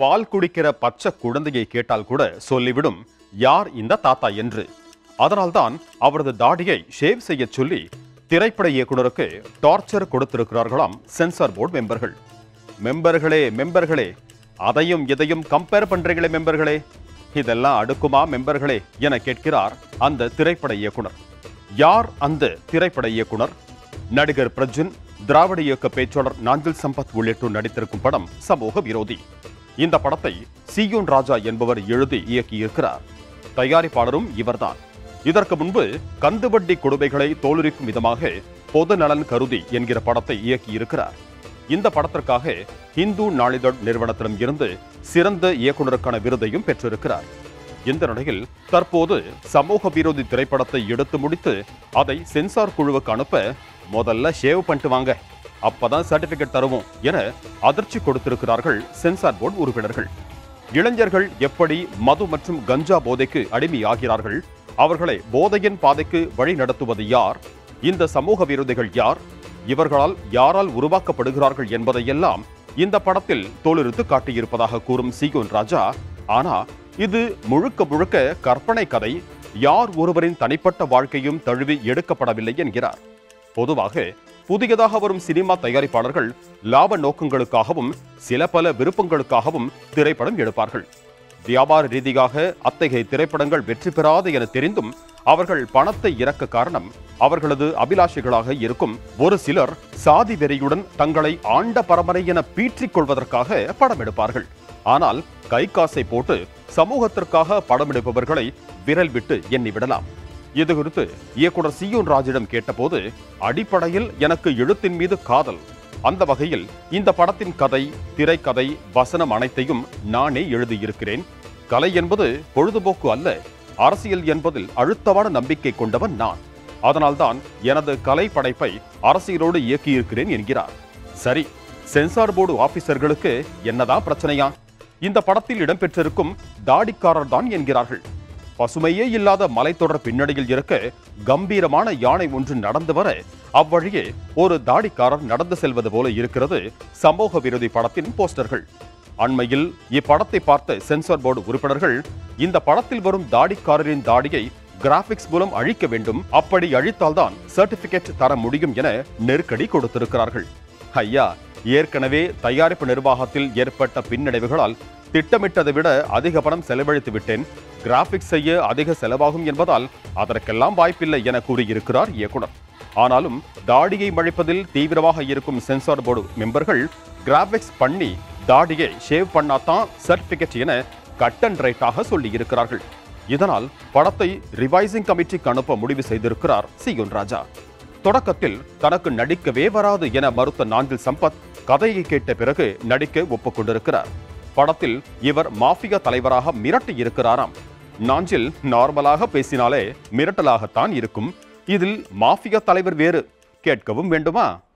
பால் குடிக்கிற பச்சை குழந்தையை கேட்டால் கூட சொல்லிவிடும் யார் இந்த தாத்தா என்று அதனால்தான் அவரது தாடியை ஷேவ் செய்ய சொல்லி திரைப்பட இயக்குனருக்கு டார்ச்சர் கொடுத்திருக்கிறார்களாம் சென்சார் போர்டு மெம்பர்கள் மெம்பர்களே மெம்பர்களே அதையும் இதையும் கம்பேர் பண்றீங்களே மெம்பர்களே இதெல்லாம் அடுக்குமா மெம்பர்களே என கேட்கிறார் அந்த திரைப்பட இயக்குனர் யார் அந்த திரைப்பட இயக்குனர் நடிகர் பிரஜுன் திராவிட இயக்க பேச்சாளர் நாஞ்சில் சம்பத் உள்ளிட்டோர் நடித்திருக்கும் படம் சமூக விரோதி இந்த படத்தை சியோன் ராஜா என்பவர் எழுதி இயக்கியிருக்கிறார் தயாரிப்பாளரும் இவர்தான் இதற்கு முன்பு கந்துவட்டி கொடுமைகளை தோலுரிக்கும் விதமாக பொது நலன் கருதி என்கிற படத்தை இயக்கியிருக்கிறார் இந்த படத்திற்காக ஹிந்து நாளிதழ் நிறுவனத்திடம் இருந்து சிறந்த இயக்குனருக்கான விருதையும் பெற்றிருக்கிறார் இந்த நிலையில் தற்போது சமூக விரோதி திரைப்படத்தை எடுத்து முடித்து அதை சென்சார் குழுவுக்கு அனுப்ப முதல்ல ஷேவ் பண்ணிட்டு வாங்க அப்பதான் சர்டிபிகேட் தருவோம் என அதிர்ச்சி கொடுத்திருக்கிறார்கள் சென்சார் போர்டு உறுப்பினர்கள் இளைஞர்கள் எப்படி மது மற்றும் கஞ்சா போதைக்கு அடிமையாகிறார்கள் அவர்களை போதையின் பாதைக்கு வழி நடத்துவது யார் இந்த சமூக விரோதிகள் யார் இவர்களால் யாரால் உருவாக்கப்படுகிறார்கள் என்பதையெல்லாம் இந்த படத்தில் தோலுரித்து காட்டியிருப்பதாக கூறும் சீகோன் ராஜா ஆனா இது முழுக்க முழுக்க கற்பனை கதை யார் ஒருவரின் தனிப்பட்ட வாழ்க்கையும் தழுவி எடுக்கப்படவில்லை என்கிறார் பொதுவாக புதியதாக வரும் சினிமா தயாரிப்பாளர்கள் லாப நோக்கங்களுக்காகவும் சில பல விருப்பங்களுக்காகவும் திரைப்படம் எடுப்பார்கள் வியாபார ரீதியாக அத்தகைய திரைப்படங்கள் வெற்றி பெறாது என தெரிந்தும் அவர்கள் பணத்தை இறக்க காரணம் அவர்களது அபிலாஷைகளாக இருக்கும் ஒரு சிலர் சாதி வெறியுடன் தங்களை ஆண்ட பரம்பரை என பீற்றிக் கொள்வதற்காக படம் எடுப்பார்கள் ஆனால் கை காசை போட்டு சமூகத்திற்காக படம் எடுப்பவர்களை விரல் விட்டு எண்ணிவிடலாம் இது குறித்து இயக்குனர் சியோன் ராஜிடம் கேட்டபோது அடிப்படையில் எனக்கு எழுத்தின் மீது காதல் அந்த வகையில் இந்த படத்தின் கதை திரைக்கதை வசனம் அனைத்தையும் நானே எழுதியிருக்கிறேன் கலை என்பது பொழுதுபோக்கு அல்ல அரசியல் என்பதில் அழுத்தமான நம்பிக்கை கொண்டவன் நான் அதனால்தான் எனது கலை படைப்பை அரசியலோடு இயக்கியிருக்கிறேன் என்கிறார் சரி சென்சார் போர்டு ஆபீசர்களுக்கு என்னதான் பிரச்சனையா இந்த படத்தில் இடம்பெற்றிருக்கும் தாடிக்காரர் தான் என்கிறார்கள் பசுமையே இல்லாத மலைத்தொடர் பின்னணியில் இருக்க கம்பீரமான யானை ஒன்று நடந்து வர அவ்வழியே ஒரு தாடிக்காரர் நடந்து செல்வது போல இருக்கிறது சமூக விரோதி படத்தின் போஸ்டர்கள் அண்மையில் இப்படத்தை பார்த்த சென்சார் போர்டு உறுப்பினர்கள் இந்த படத்தில் வரும் தாடிக்காரரின் தாடியை கிராபிக்ஸ் மூலம் அழிக்க வேண்டும் அப்படி அழித்தால்தான் சர்டிபிகேட் தர முடியும் என நெருக்கடி கொடுத்திருக்கிறார்கள் ஐயா ஏற்கனவே தயாரிப்பு நிர்வாகத்தில் ஏற்பட்ட பின்னடைவுகளால் திட்டமிட்டதை விட அதிக பணம் செலவழித்து விட்டேன் கிராபிக்ஸ் செய்ய அதிக செலவாகும் என்பதால் அதற்கெல்லாம் வாய்ப்பில்லை என கூறியிருக்கிறார் இயக்குனர் ஆனாலும் தாடியை மழிப்பதில் தீவிரமாக இருக்கும் சென்சார் போர்டு மெம்பர்கள் கிராபிக்ஸ் பண்ணி தாடியை ஷேவ் பண்ணாதான் சர்டிபிகேட் என கட் அண்ட் ரைட்டாக சொல்லி இருக்கிறார்கள் இதனால் படத்தை ரிவைசிங் கமிட்டிக்கு அனுப்ப முடிவு செய்திருக்கிறார் சியோன் ராஜா தொடக்கத்தில் தனக்கு நடிக்கவே வராது என மறுத்த நாஞ்சில் சம்பத் கதையை கேட்ட பிறகு நடிக்க ஒப்புக்கொண்டிருக்கிறார் படத்தில் இவர் மாஃபியா தலைவராக மிரட்டி இருக்கிறாராம் நாஞ்சில் நார்மலாக பேசினாலே மிரட்டலாகத்தான் இருக்கும் இதில் மாஃபியா தலைவர் வேறு கேட்கவும் வேண்டுமா